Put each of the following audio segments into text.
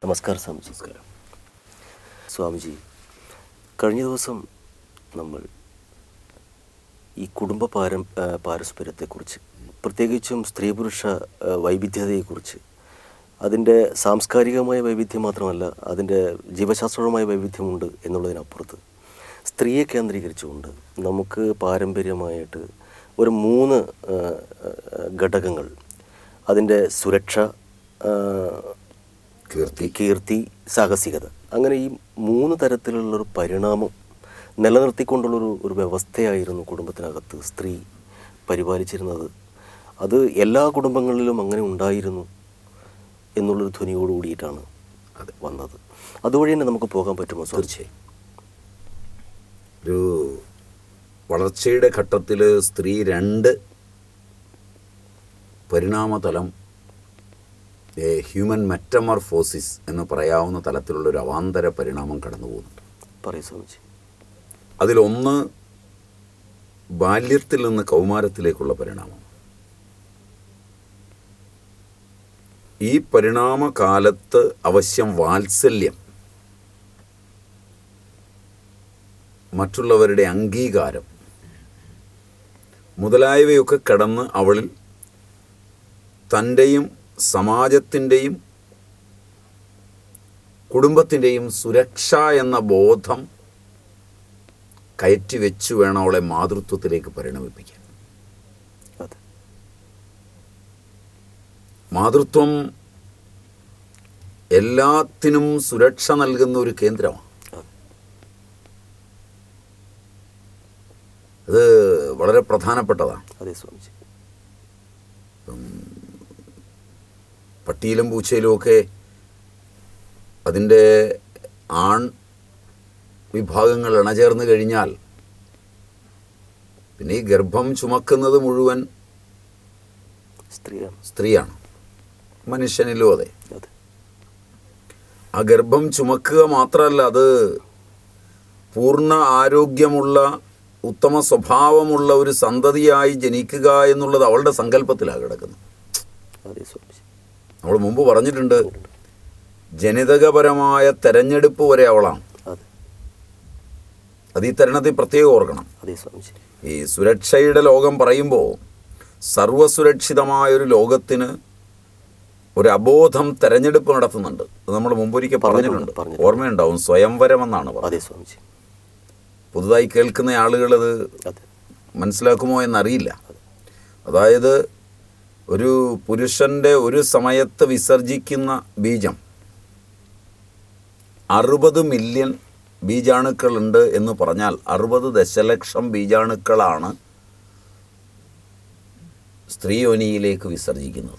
നമസ്കാരം സ്വാമിജി നമസ്കാരം സ്വാമിജി കഴിഞ്ഞ ദിവസം നമ്മൾ ഈ കുടുംബ പാരം ആ, പാരസ്പര്യത്തെക്കുറിച്ച് പ്രത്യേകിച്ചും സ്ത്രീ പുരുഷ ആ, വൈവിധ്യതയെക്കുറിച്ച് അതിൻ്റെ സാംസ്കാരികമായ വൈവിധ്യം മാത്രമല്ല അതിൻ്റെ ജീവശാസ്ത്രപരമായ വൈവിധ്യമുണ്ട് എന്നുള്ളതിനപ്പുറത്ത് സ്ത്രീയെ കേന്ദ്രീകരിച്ചുകൊണ്ട് നമുക്ക് പാരമ്പര്യമായിട്ട് ഒരു മൂന്ന് ആ, ആ, ഘടകങ്ങൾ അതിൻ്റെ സുരക്ഷ ആ, കീർത്തി കീർത്തി സാഹസികത അങ്ങനെ ഈ മൂന്ന് തരത്തിലുള്ളൊരു പരിണാമം നിലനിർത്തിക്കൊണ്ടുള്ളൊരു ഒരു വ്യവസ്ഥയായിരുന്നു കുടുംബത്തിനകത്ത് സ്ത്രീ പരിപാലിച്ചിരുന്നത് അത് എല്ലാ കുടുംബങ്ങളിലും അങ്ങനെ ഉണ്ടായിരുന്നു എന്നുള്ളൊരു ധ്വനിയോട് കൂടിയിട്ടാണ് അതെ. വന്നത് അതുവഴി തന്നെ നമുക്ക് പോകാൻ പറ്റുമോ സ്വാമി? തീർച്ചയായും ഒരു വളർച്ചയുടെ ഘട്ടത്തിൽ സ്ത്രീ രണ്ട് പരിണാമതലം ഏ, ഹ്യൂമൻ മെറ്റമർഫോസിസ് എന്ന് പറയാവുന്ന തലത്തിലുള്ള ഒരു അവാന്തര പരിണാമം കടന്നു പോകുന്നുണ്ട് പറയൂ സ്വാമിജി അതിലൊന്ന് ബാല്യത്തിൽ നിന്ന് കൗമാരത്തിലേക്കുള്ള പരിണാമം ഈ പരിണാമകാലത്ത് അവശ്യം വാത്സല്യം മറ്റുള്ളവരുടെ അംഗീകാരം മുതലായവയൊക്കെ കടന്ന് അവളിൽ തൻ്റെയും സമാജത്തിൻ്റെയും കുടുംബത്തിൻ്റെയും സുരക്ഷ എന്ന ബോധം കയറ്റി വെച്ചു വേണം അവളെ മാതൃത്വത്തിലേക്ക് പരിണമിപ്പിക്കാൻ അതെ മാതൃത്വം എല്ലാത്തിനും സുരക്ഷ നൽകുന്ന ഒരു കേന്ദ്രമാണ് അതെ അത് വളരെ പ്രധാനപ്പെട്ടതാണ് അതെ സ്വാമിജി പട്ടിയിലും പൂച്ചയിലും ഒക്കെ അതിൻ്റെ ആൺ വിഭാഗങ്ങൾ ഇണചേർന്ന് കഴിഞ്ഞാൽ പിന്നെ ഈ ഗർഭം ചുമക്കുന്നത് മുഴുവൻ സ്ത്രീയാണ് സ്ത്രീയാണ് മനുഷ്യനിലും അതെ അതെ ആ ഗർഭം ചുമക്കുക മാത്രമല്ല അത് പൂർണ്ണ ആരോഗ്യമുള്ള ഉത്തമ സ്വഭാവമുള്ള ഒരു സന്തതിയായി ജനിക്കുക എന്നുള്ളത് അവളുടെ സങ്കല്പത്തിലാണ് കിടക്കുന്നത് അതെ സ്വാമിജി നമ്മൾ മുമ്പ് പറഞ്ഞിട്ടുണ്ട് ജനിതകപരമായ തെരഞ്ഞെടുപ്പ് വരെ അവളാണ് അതെ അത് ഈ തരുണത്തിൽ പ്രത്യേകം ഓർക്കണം അതെ സ്വാമിജി ഈ സുരക്ഷയുടെ ലോകം പറയുമ്പോൾ സർവസുരക്ഷിതമായൊരു ലോകത്തിന് ഒരു അബോധം തെരഞ്ഞെടുപ്പ് നടത്തുന്നുണ്ട് അത് നമ്മൾ മുമ്പൊരിക്കൽ പറഞ്ഞിട്ടുണ്ട് പറഞ്ഞിട്ടുണ്ട്. ഓർമ്മയുണ്ടാവും സ്വയംവരം എന്നാണ് പറഞ്ഞത് അതെ സ്വാമിജി പുതുതായി കേൾക്കുന്ന ആളുകൾ അത് അതെ മനസ്സിലാക്കുമോ എന്നറിയില്ല അതായത് ഒരു പുരുഷൻ്റെ ഒരു സമയത്ത് വിസർജിക്കുന്ന ബീജം അറുപത് മില്യൺ ബീജാണുക്കളുണ്ട് എന്ന് പറഞ്ഞാൽ അറുപത് ദശലക്ഷം ബീജാണുക്കളാണ് സ്ത്രീയോനിയിലേക്ക് വിസർജിക്കുന്നത്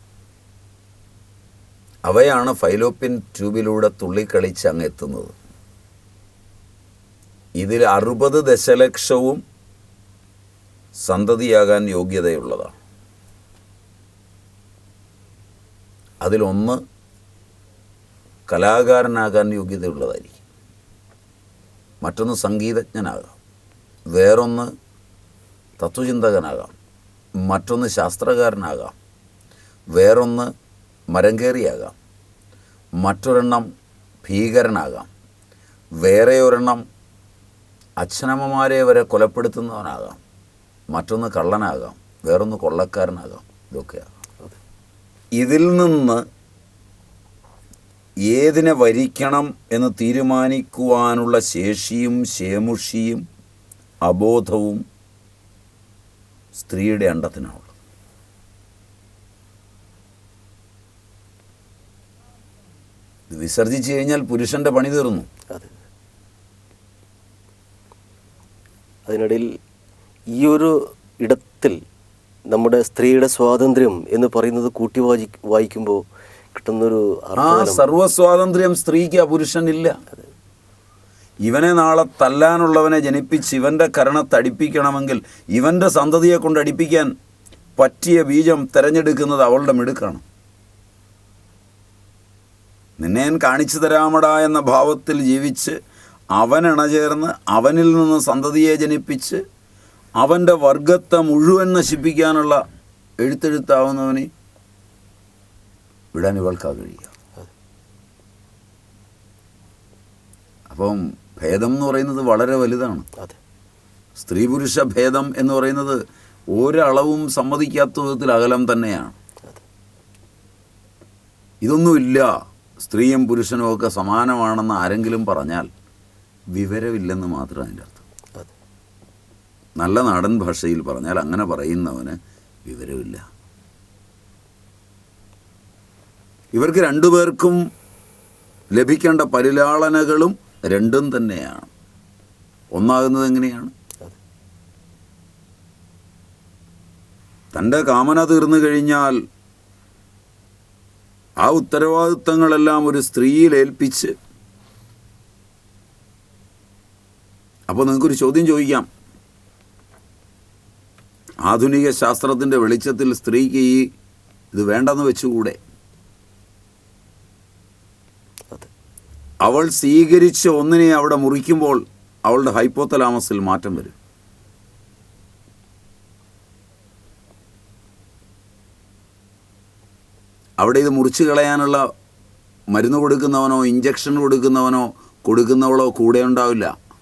അവയാണ് ഫൈലോപ്പിൻ ട്യൂബിലൂടെ തുള്ളിക്കളിച്ച് അങ്ങ് എത്തുന്നത് ഇതിൽ അറുപത് ദശലക്ഷവും സന്തതിയാകാൻ യോഗ്യതയുള്ളതാണ് അതിലൊന്ന് കലാകാരനാകാൻ യോഗ്യതയുള്ളതായിരിക്കും മറ്റൊന്ന് സംഗീതജ്ഞനാകാം വേറൊന്ന് തത്വചിന്തകനാകാം മറ്റൊന്ന് ശാസ്ത്രകാരനാകാം വേറൊന്ന് മരങ്കേറിയാകാം മറ്റൊരെണ്ണം ഭീകരനാകാം വേറെ ഒരെണ്ണം അച്ഛനമ്മമാരെ വരെ കൊലപ്പെടുത്തുന്നവനാകാം മറ്റൊന്ന് കള്ളനാകാം വേറൊന്ന് കൊള്ളക്കാരനാകാം ഇതൊക്കെയാകാം അതെ ഇതിൽ നിന്ന് ഏതിനെ വരിക്കണം എന്ന് തീരുമാനിക്കുവാനുള്ള ശേഷിയും ശേമുഷിയും അബോധവും സ്ത്രീയുടെ അണ്ടത്തിനാണുള്ളത് ഇത് വിസർജിച്ചു കഴിഞ്ഞാൽ പുരുഷന്റെ പണി തീർന്നു അതെ അതിനിടയിൽ ഈ ഒരു ഇടത്തിൽ നമ്മുടെ സ്ത്രീയുടെ സ്വാതന്ത്ര്യം എന്ന് പറയുന്നത് കൂട്ടി വായി വായിക്കുമ്പോൾ കിട്ടുന്നൊരു ആ അർത്ഥതലം സർവസ്വാതന്ത്ര്യം സ്ത്രീക്ക് ആ പുരുഷനില്ല ഇവനെ നാളെ തല്ലാനുള്ളവനെ ജനിപ്പിച്ച് ഇവൻ്റെ കരണത്തടിപ്പിക്കണമെങ്കിൽ ഇവൻ്റെ സന്തതിയെ കൊണ്ട് അടിപ്പിക്കാൻ പറ്റിയ ബീജം തിരഞ്ഞെടുക്കുന്നത് അവളുടെ മിടുക്കാണ് നിന്നെ ഞാൻ കാണിച്ചു തരാമടാ എന്ന ഭാവത്തിൽ ജീവിച്ച് അവൻ ഇണചേർന്ന് അവനിൽ നിന്ന് സന്തതിയെ ജനിപ്പിച്ച് അവൻ്റെ വർഗത്തെ മുഴുവൻ നശിപ്പിക്കാനുള്ള എഴുത്തെഴുത്താവുന്നവനെ വിടാൻ ഇവൾക്കാ കഴിയുക അപ്പം ഭേദം എന്ന് പറയുന്നത് വളരെ വലുതാണ് അതെ സ്ത്രീ പുരുഷ ഭേദം എന്ന് പറയുന്നത് ഒരളവും സമ്മതിക്കാത്ത വിധത്തിൽ അകലം തന്നെയാണ് അതെ ഇതൊന്നുമില്ല സ്ത്രീയും പുരുഷനും ഒക്കെ സമാനമാണെന്ന് ആരെങ്കിലും പറഞ്ഞാൽ വിവരമില്ലെന്ന് മാത്രം അതിൻ്റെ അർത്ഥം അതെ നല്ല നാടൻ ഭാഷയിൽ പറഞ്ഞാൽ അങ്ങനെ പറയുന്നവന് വിവരമില്ല ഇവർക്ക് രണ്ടുപേർക്കും ലഭിക്കേണ്ട പരിലാളനകളും രണ്ടും തന്നെയാണ് ഒന്നാകുന്നത് എങ്ങനെയാണ് അതെ തൻ്റെ കാമന തീർന്നു കഴിഞ്ഞാൽ ആ ഉത്തരവാദിത്തങ്ങളെല്ലാം ഒരു സ്ത്രീയിൽ ഏൽപ്പിച്ച് അപ്പോൾ നിങ്ങൾക്കൊരു ചോദ്യം ചോദിക്കാം ആധുനിക ശാസ്ത്രത്തിൻ്റെ വെളിച്ചത്തിൽ സ്ത്രീക്ക് ഈ ഇത് വേണ്ടെന്ന് വെച്ചുകൂടെ അതെ അവൾ സ്വീകരിച്ച് ഒന്നിനെ അവിടെ മുറിക്കുമ്പോൾ അവളുടെ ഹൈപ്പോത്തലാമസിൽ മാറ്റം വരും അവിടെ ഇത് മുറിച്ച് കളയാനുള്ള മരുന്ന് കൊടുക്കുന്നവനോ ഇഞ്ചക്ഷൻ കൊടുക്കുന്നവനോ കൊടുക്കുന്നവളോ കൂടെ ഉണ്ടാവില്ല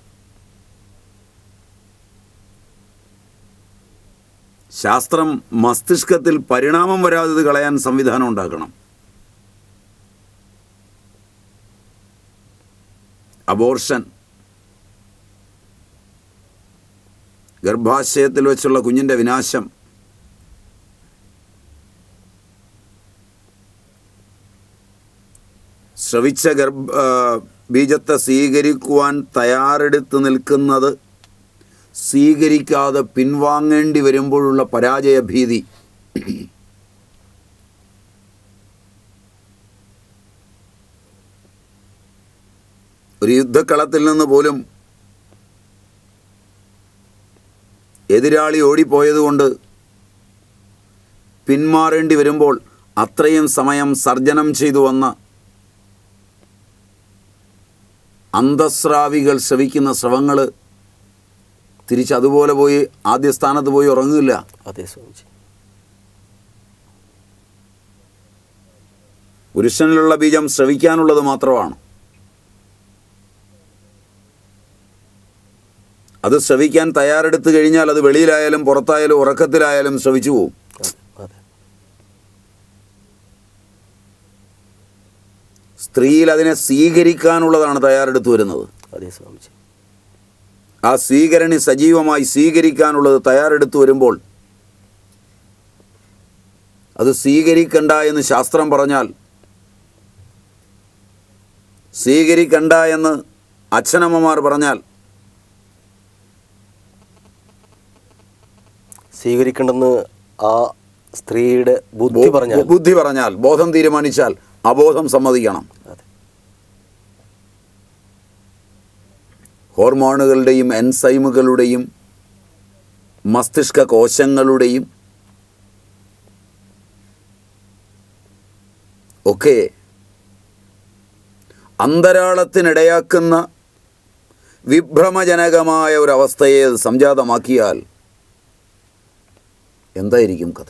ശാസ്ത്രം മസ്തിഷ്കത്തിൽ പരിണാമം വരാതെ ഇത് കളയാൻ സംവിധാനം ഉണ്ടാക്കണം അബോർഷൻ ഗർഭാശയത്തിൽ വെച്ചുള്ള കുഞ്ഞിൻ്റെ വിനാശം ശ്രവിച്ച ഗർഭ ആ, ബീജത്തെ സ്വീകരിക്കുവാൻ തയ്യാറെടുത്ത് നിൽക്കുന്നത് സ്വീകരിക്കാതെ പിൻവാങ്ങേണ്ടി വരുമ്പോഴുള്ള പരാജയ ഭീതി ഒരു യുദ്ധക്കളത്തിൽ നിന്ന് പോലും എതിരാളി ഓടിപ്പോയതുകൊണ്ട് പിന്മാറേണ്ടി വരുമ്പോൾ അത്രയും സമയം സർജനം ചെയ്തു വന്ന അന്തസ്രാവികൾ ശ്രവിക്കുന്ന ശ്രവങ്ങൾ തിരിച്ച് അതുപോലെ പോയി ആദ്യ സ്ഥാനത്ത് പോയി ഉറങ്ങില്ല അതെ സ്വാമിജി പുരുഷനിലുള്ള ബീജം ശ്രവിക്കാനുള്ളത് മാത്രമാണ് അത് ശ്രവിക്കാൻ തയ്യാറെടുത്ത് കഴിഞ്ഞാൽ അത് വെളിയിലായാലും പുറത്തായാലും ഉറക്കത്തിലായാലും ശ്രവിച്ചു പോവും അതെ അതെ സ്ത്രീയിൽ അതിനെ സ്വീകരിക്കാനുള്ളതാണ് തയ്യാറെടുത്ത് വരുന്നത് അതെ സ്വാമിജി ആ സ്വീകരണി സജീവമായി സ്വീകരിക്കാനുള്ളത് തയ്യാറെടുത്ത് വരുമ്പോൾ അത് സ്വീകരിക്കണ്ട എന്ന് ശാസ്ത്രം പറഞ്ഞാൽ സ്വീകരിക്കണ്ട എന്ന് അച്ഛനമ്മമാർ പറഞ്ഞാൽ സ്വീകരിക്കണമെന്ന് ആ സ്ത്രീയുടെ ബുദ്ധി പറഞ്ഞാൽ ബുദ്ധി പറഞ്ഞാൽ ബോധം തീരുമാനിച്ചാൽ അബോധം സമ്മതിക്കണം അതെ ഹോർമോണുകളുടെയും എൻസൈമുകളുടെയും മസ്തിഷ്ക കോശങ്ങളുടെയും ഒക്കെ അന്തരാളത്തിനിടയാക്കുന്ന വിഭ്രമജനകമായ ഒരവസ്ഥയെ അത് സംജാതമാക്കിയാൽ എന്തായിരിക്കും കഥ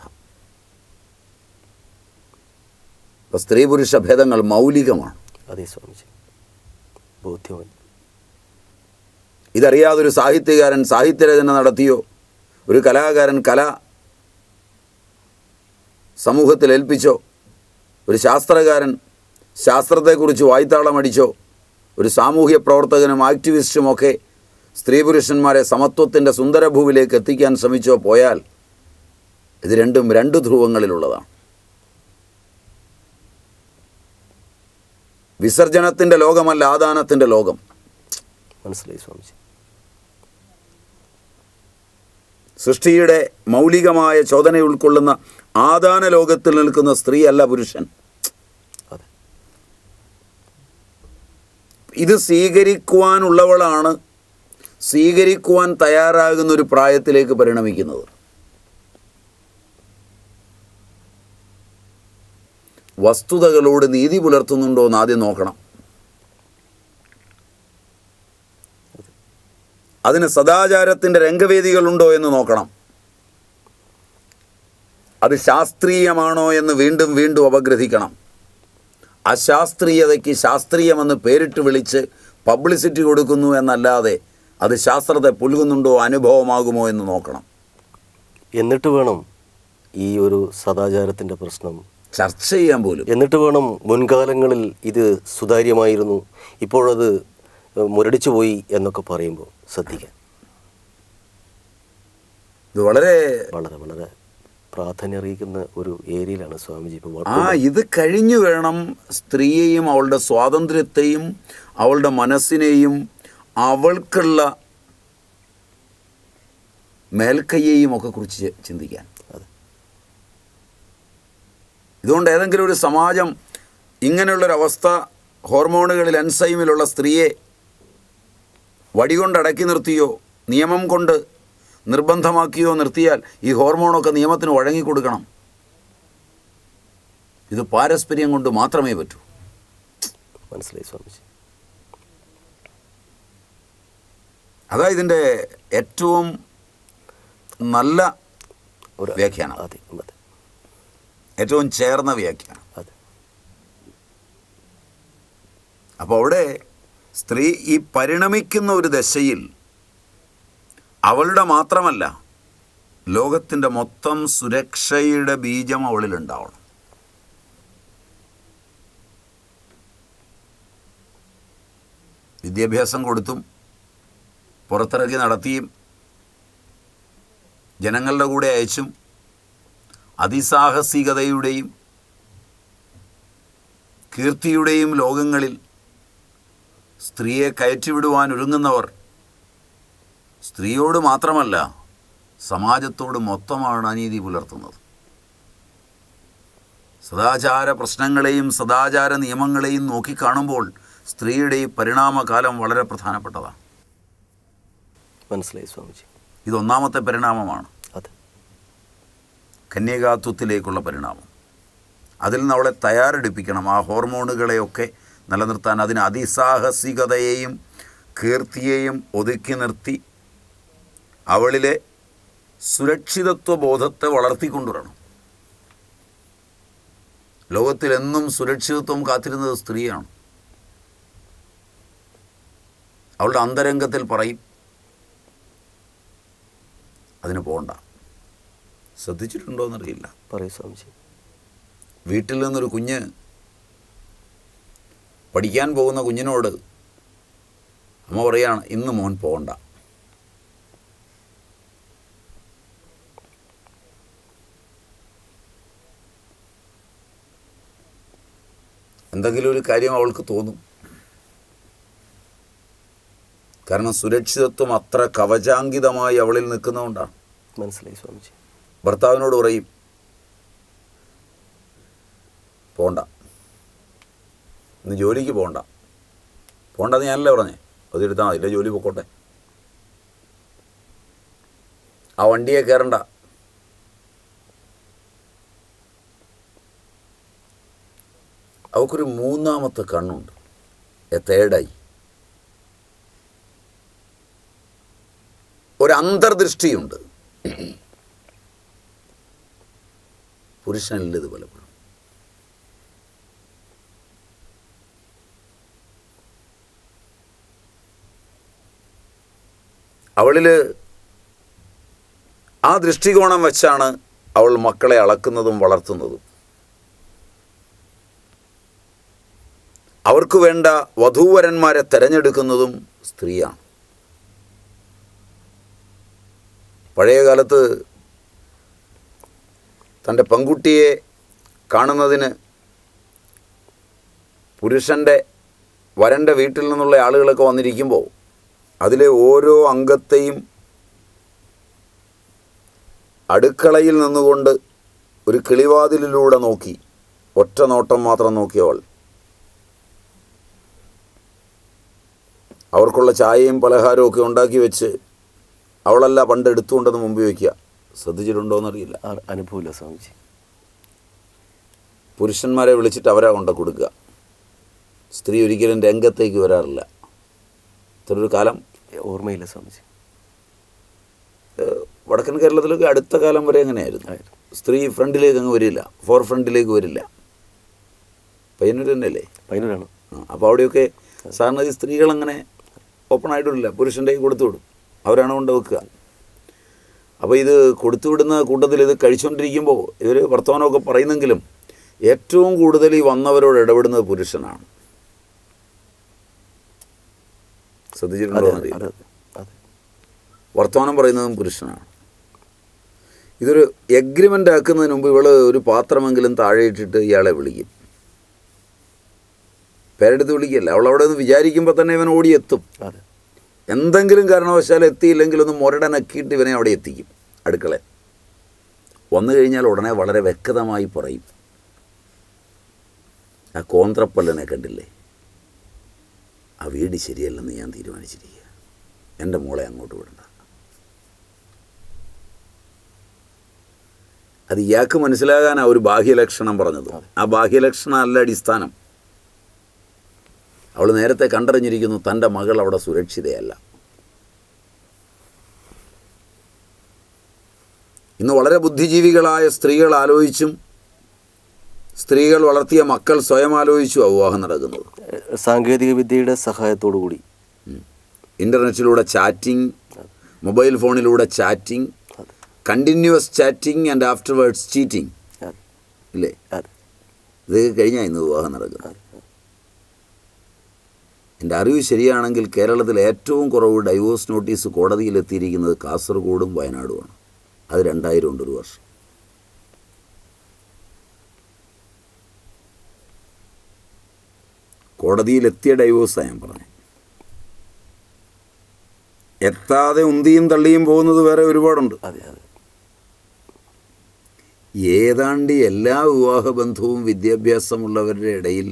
ഇപ്പൊ സ്ത്രീ പുരുഷ ഭേദങ്ങൾ മൗലികമാണ് അതെ സ്വാമിജി ബോധ്യമായി ഇതറിയാതൊരു സാഹിത്യകാരൻ സാഹിത്യരചന നടത്തിയോ ഒരു കലാകാരൻ കല സമൂഹത്തിൽ ഏൽപ്പിച്ചോ ഒരു ശാസ്ത്രകാരൻ ശാസ്ത്രത്തെക്കുറിച്ച് വായ്ത്താളമടിച്ചോ ഒരു സാമൂഹ്യ പ്രവർത്തകനും ആക്ടിവിസ്റ്റുമൊക്കെ സ്ത്രീ പുരുഷന്മാരെ സമത്വത്തിൻ്റെ സുന്ദരഭൂവിലേക്ക് എത്തിക്കാൻ ശ്രമിച്ചോ പോയാൽ ഇത് രണ്ടും രണ്ട് ധ്രുവങ്ങളിലുള്ളതാണ് വിസർജനത്തിൻ്റെ ലോകമല്ല ആദാനത്തിൻ്റെ ലോകം മനസ്സിലായി സ്വാമിജി സൃഷ്ടിയുടെ മൗലികമായ ചോദന ഉൾക്കൊള്ളുന്ന ആദാന ലോകത്തിൽ നിൽക്കുന്ന സ്ത്രീ അല്ല പുരുഷൻ അതെ ഇത് സ്വീകരിക്കുവാനുള്ളവളാണ് സ്വീകരിക്കുവാൻ തയ്യാറാകുന്ന ഒരു പ്രായത്തിലേക്ക് പരിണമിക്കുന്നത് വസ്തുതകളോട് നീതി പുലർത്തുന്നുണ്ടോ എന്ന് ആദ്യം നോക്കണം അതിന് സദാചാരത്തിൻ്റെ രംഗവേദികളുണ്ടോ എന്ന് നോക്കണം അത് ശാസ്ത്രീയമാണോ എന്ന് വീണ്ടും വീണ്ടും അപഗ്രഥിക്കണം അശാസ്ത്രീയതയ്ക്ക് ശാസ്ത്രീയമെന്ന് പേരിട്ട് വിളിച്ച് പബ്ലിസിറ്റി കൊടുക്കുന്നു എന്നല്ലാതെ അത് ശാസ്ത്രത്തെ പുലുകുന്നുണ്ടോ അനുഭവമാകുമോ എന്ന് നോക്കണം എന്നിട്ട് വേണം ഈ ഒരു സദാചാരത്തിൻ്റെ പ്രശ്നം ചർച്ച ചെയ്യാൻ പോലും എന്നിട്ട് വേണം മുൻകാലങ്ങളിൽ ഇത് സുതാര്യമായിരുന്നു ഇപ്പോഴത് മുരടിച്ചു പോയി എന്നൊക്കെ പറയുമ്പോൾ ശ്രദ്ധിക്കാൻ ഇത് വളരെ വളരെ വളരെ പ്രാധാന്യം അറിയിക്കുന്ന ഒരു ഏരിയയിലാണ് സ്വാമിജി ഇപ്പോൾ ആ ഇത് കഴിഞ്ഞു വേണം സ്ത്രീയെയും അവളുടെ സ്വാതന്ത്ര്യത്തെയും അവളുടെ മനസ്സിനെയും അവൾക്കുള്ള മേൽക്കയ്യെയും ഒക്കെ കുറിച്ച് ചി- ചിന്തിക്കാൻ അതെ ഇതുകൊണ്ട് ഏതെങ്കിലും ഒരു സമാജം ഇങ്ങനെയുള്ളൊരവസ്ഥ ഹോർമോണുകളിൽ എൻസൈമിലുള്ള സ്ത്രീയെ വടികൊണ്ട് അടക്കി നിർത്തിയോ നിയമം കൊണ്ട് നിർബന്ധമാക്കിയോ നിർത്തിയാൽ ഈ ഹോർമോണൊക്കെ നിയമത്തിന് വഴങ്ങിക്കൊടുക്കണം ഇത് പാരസ്പര്യം കൊണ്ട് മാത്രമേ പറ്റൂ മനസ്സിലായി സ്വാമിജി അതാ ഇതിൻ്റെ ഏറ്റവും നല്ല ഒരു വ്യാഖ്യാനം അതെ അതെ ഏറ്റവും ചേർന്ന വ്യാഖ്യാനം അതെ അപ്പോൾ അവിടെ സ്ത്രീ ഈ പരിണമിക്കുന്ന ഒരു ദശയിൽ അവളുടെ മാത്രമല്ല ലോകത്തിൻ്റെ മൊത്തം സുരക്ഷയുടെ ബീജം അവളിലുണ്ടാവണം വിദ്യാഭ്യാസം കൊടുത്തും പുറത്തിറക്കി നടത്തിയും ജനങ്ങളുടെ കൂടെ അയച്ചും അതിസാഹസികതയുടെയും കീർത്തിയുടെയും ലോകങ്ങളിൽ സ്ത്രീയെ കയറ്റിവിടുവാൻ ഒരുങ്ങുന്നവർ സ്ത്രീയോട് മാത്രമല്ല സമാജത്തോട് മൊത്തമാണ് അനീതി പുലർത്തുന്നത് സദാചാര പ്രശ്നങ്ങളെയും സദാചാര നിയമങ്ങളെയും നോക്കിക്കാണുമ്പോൾ സ്ത്രീയുടെ ഈ പരിണാമകാലം വളരെ പ്രധാനപ്പെട്ടതാണ് മനസ്സിലായി സ്വാമിജി ഇതൊന്നാമത്തെ പരിണാമമാണ് അതെ കന്യകാത്വത്തിലേക്കുള്ള പരിണാമം അതിൽ നിന്ന് അവളെ തയ്യാറെടുപ്പിക്കണം ആ ഹോർമോണുകളെയൊക്കെ നിലനിർത്താൻ അതിന് അതിസാഹസികതയെയും കീർത്തിയെയും ഒതുക്കി നിർത്തി അവളിലെ സുരക്ഷിതത്വ ബോധത്തെ വളർത്തിക്കൊണ്ടുവരണം ലോകത്തിലെന്നും സുരക്ഷിതത്വം കാത്തിരുന്നത് സ്ത്രീയാണ് അവളുടെ അന്തരംഗത്തിൽ പറയും അതിന് പോകണ്ട ശ്രദ്ധിച്ചിട്ടുണ്ടോ എന്നറിയില്ല പറയൂ സ്വാമിജി വീട്ടിൽ നിന്നൊരു കുഞ്ഞ് പഠിക്കാൻ പോകുന്ന കുഞ്ഞിനോട് അമ്മ പറയാണ് ഇന്ന് മോൻ പോകണ്ട എന്തെങ്കിലും ഒരു കാര്യം അവൾക്ക് തോന്നും കാരണം സുരക്ഷിതത്വം അത്ര കവചാങ്കിതമായി അവളിൽ നിൽക്കുന്നതുകൊണ്ടാണ് മനസ്സിലായി സ്വാമിജി ഭർത്താവിനോട് പറയും പോണ്ട ഇന്ന് ജോലിക്ക് പോകണ്ട പോണ്ടെന്ന് ഞാനല്ലേ പറഞ്ഞേ അതെടുത്താൽ മതി ഇല്ല ജോലി പൊക്കോട്ടെ ആ വണ്ടിയെ കയറണ്ട അവക്കൊരു മൂന്നാമത്തെ കണ്ണുണ്ട് എ തേർഡായി ഒരു അന്തർദൃഷ്ടിയുണ്ട് പുരുഷനില്ല ഇത് പലപ്പോഴും അവളിൽ ആ ദൃഷ്ടികോണം വെച്ചാണ് അവൾ മക്കളെ അളക്കുന്നതും വളർത്തുന്നതും അവർക്ക് വേണ്ട വധൂവരന്മാരെ തിരഞ്ഞെടുക്കുന്നതും സ്ത്രീയാണ് പഴയ കാലത്ത് തൻ്റെ പെൺകുട്ടിയെ കാണുന്നതിന് പുരുഷൻ്റെ വരൻ്റെ വീട്ടിൽ നിന്നുള്ള ആളുകളൊക്കെ വന്നിരിക്കുമ്പോൾ അതിലെ ഓരോ അംഗത്തെയും അടുക്കളയിൽ നിന്നുകൊണ്ട് ഒരു കിളിവാതിലിലൂടെ നോക്കി ഒറ്റ നോട്ടം മാത്രം നോക്കിയവൾ അവർക്കുള്ള ചായയും പലഹാരവും ഒക്കെ ഉണ്ടാക്കി വെച്ച് അവളല്ല പണ്ട് എടുത്തുകൊണ്ടെന്ന് മുമ്പിൽ വയ്ക്കുക ശ്രദ്ധിച്ചിട്ടുണ്ടോ എന്നറിയില്ല ആ അനുഭവമില്ല സ്വാമിജി പുരുഷന്മാരെ വിളിച്ചിട്ട് അവരാ കൊണ്ട കൊടുക്കുക സ്ത്രീ ഒരിക്കലും രംഗത്തേക്ക് വരാറില്ല ഇത്രയൊരു കാലം ഓർമ്മയില്ല സ്വാമിജി ഏഹ്, വടക്കൻ കേരളത്തിലൊക്കെ അടുത്ത കാലം വരെ അങ്ങനെയായിരുന്നു ആയിരുന്നു. സ്ത്രീ ഫ്രണ്ടിലേക്ക് അങ്ങ് വരില്ല ഫോർ ഫ്രണ്ടിലേക്ക് വരില്ല പയ്യന്നൂർ തന്നെയല്ലേ പൈനൂരാണ് ആ, അപ്പോൾ അവിടെയൊക്കെ സാധാരണ ഈ സ്ത്രീകൾ അങ്ങനെ ഓപ്പൺ ആയിട്ടില്ല പുരുഷൻ്റെ കൈ കൊടുത്തു വിടും അവരാണ് കൊണ്ട് വെക്കുക അപ്പോൾ ഇത് കൊടുത്തുവിടുന്ന കൂട്ടത്തിൽ ഇത് കഴിച്ചുകൊണ്ടിരിക്കുമ്പോൾ ഇവർ വർത്തമാനമൊക്കെ പറയുന്നെങ്കിലും ഏറ്റവും കൂടുതൽ ഈ വന്നവരോട് ഇടപെടുന്നത് പുരുഷനാണ് ശ്രദ്ധിച്ചിട്ടുണ്ടോ അതെ എന്നറിയില്ല അതെ അതെ വർത്തമാനം പറയുന്നതും പുരുഷനാണ് ഇതൊരു എഗ്രിമെൻ്റ് ആക്കുന്നതിന് മുമ്പ് ഇവള് ഒരു പാത്രമെങ്കിലും താഴെ ഇട്ടിട്ട് ഇയാളെ വിളിക്കും പേരെടുത്ത് വിളിക്കല്ല അവൾ അവിടെ നിന്ന് വിചാരിക്കുമ്പോൾ തന്നെ ഇവൻ ഓടിയെത്തും അതെ എന്തെങ്കിലും കാരണവശാൽ എത്തിയില്ലെങ്കിൽ ഒന്ന് മുരടനക്കിയിട്ട് ഇവനെ അവിടെ എത്തിക്കും അടുക്കള വന്നു കഴിഞ്ഞാൽ ഉടനെ വളരെ വ്യക്തമായി പറയും ആ കോന്ത്രപ്പല്ലനെ കണ്ടില്ലേ ആ വീട് ശരിയല്ലെന്ന് ഞാൻ തീരുമാനിച്ചിരിക്കുക എൻ്റെ മോളെ അങ്ങോട്ട് വിടണ്ട അത് ഇയാൾക്ക് മനസ്സിലാകാൻ ആ ഒരു ബാഹ്യലക്ഷണം പറഞ്ഞത് ആ ബാഹ്യലക്ഷണം അല്ല അടിസ്ഥാനം അവൾ നേരത്തെ കണ്ടറിഞ്ഞിരിക്കുന്നു തൻ്റെ മകൾ അവിടെ സുരക്ഷിതയല്ല ഇന്ന് വളരെ ബുദ്ധിജീവികളായ സ്ത്രീകൾ ആലോചിച്ചും സ്ത്രീകൾ വളർത്തിയ മക്കൾ സ്വയം ആലോചിച്ചു വിവാഹം നടക്കുന്നത് ഏഹ് സാങ്കേതിക വിദ്യയുടെ സഹായത്തോടു കൂടി ഇൻ്റർനെറ്റിലൂടെ ചാറ്റിംഗ് മൊബൈൽ ഫോണിലൂടെ chatting continuous chatting and afterwards cheating അതെ ഇല്ലേ അതെ ഇത് കഴിഞ്ഞാൽ ഇന്ന് വിവാഹം നടക്കുന്നത് എൻ്റെ അറിവ് ശരിയാണെങ്കിൽ കേരളത്തിൽ ഏറ്റവും കുറവ് ഡൈവോഴ്സ് നോട്ടീസ് കോടതിയിലെത്തിയിരിക്കുന്നത് കാസർഗോഡും വയനാടുമാണ് അത് രണ്ടായിരം ഉണ്ട് ഒരു വർഷം കോടതിയിലെത്തിയ ഡൈവോഴ്സാണ് ഞാൻ പറഞ്ഞത് എത്താതെ ഉന്തിയും തള്ളിയും പോകുന്നത് വേറെ ഒരുപാടുണ്ട് അതെ അതെ ഏതാണ്ട് എല്ലാ വിവാഹബന്ധവും വിദ്യാഭ്യാസമുള്ളവരുടെ ഇടയിൽ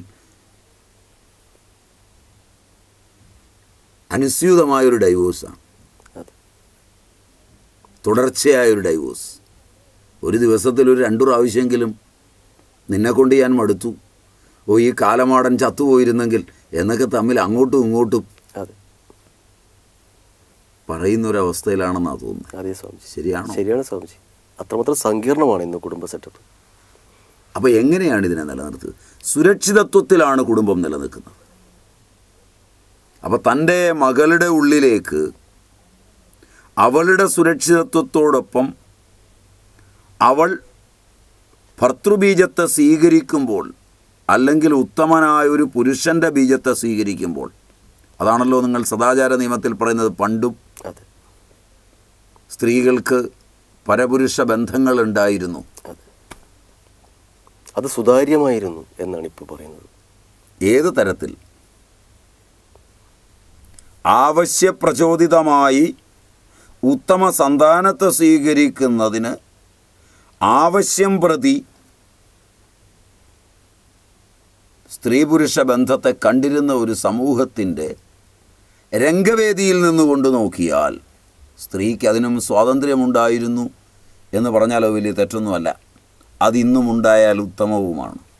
അനുസ്യൂതമായൊരു ഡൈവോഴ്സാണ് അതെ തുടർച്ചയായൊരു ഡൈവോഴ്സ് ഒരു ദിവസത്തിൽ ഒരു രണ്ടു പ്രാവശ്യമെങ്കിലും നിന്നെക്കൊണ്ട് ഞാൻ മടുത്തു ഓ ഈ കാലമാടൻ ചത്തുപോയിരുന്നെങ്കിൽ എന്നൊക്കെ തമ്മിൽ അങ്ങോട്ടും ഇങ്ങോട്ടും അതെ പറയുന്ന ഒരവസ്ഥയിലാണെന്നാണ് തോന്നുന്നത് അതെ സ്വാമിജി ശരിയാണോ ശരിയാണ് സ്വാമിജി അത്രമാത്രം സങ്കീർണമാണ് ഇന്ന് കുടുംബ സെറ്റപ്പ് അപ്പോൾ എങ്ങനെയാണ് ഇതിനെ നിലനിർത്തുന്നത് സുരക്ഷിതത്വത്തിലാണ് കുടുംബം നിലനിൽക്കുന്നത് അപ്പോൾ തൻ്റെ മകളുടെ ഉള്ളിലേക്ക് അവളുടെ സുരക്ഷിതത്വത്തോടൊപ്പം അവൾ ഭർത്തൃബീജത്തെ സ്വീകരിക്കുമ്പോൾ അല്ലെങ്കിൽ ഉത്തമനായ ഒരു പുരുഷൻ്റെ ബീജത്തെ സ്വീകരിക്കുമ്പോൾ അതാണല്ലോ നിങ്ങൾ സദാചാര നിയമത്തിൽ പറയുന്നത് പണ്ടും അതെ സ്ത്രീകൾക്ക് പരപുരുഷ ബന്ധങ്ങൾ ഉണ്ടായിരുന്നു അതെ അത് സുതാര്യമായിരുന്നു എന്നാണ് ഇപ്പോൾ പറയുന്നത് ഏത് തരത്തിൽ ആവശ്യപ്രചോദിതമായി ഉത്തമ സന്താനത്തെ സ്വീകരിക്കുന്നതിന് ആവശ്യം പ്രതി സ്ത്രീ പുരുഷ ബന്ധത്തെ കണ്ടിരുന്ന ഒരു സമൂഹത്തിൻ്റെ രംഗവേദിയിൽ നിന്നുകൊണ്ട് നോക്കിയാൽ സ്ത്രീക്ക് അതിനും സ്വാതന്ത്ര്യമുണ്ടായിരുന്നു എന്ന് പറഞ്ഞാൽ അത് വലിയ തെറ്റൊന്നുമല്ല അതിന്നും ഉണ്ടായാൽ ഉത്തമവുമാണ്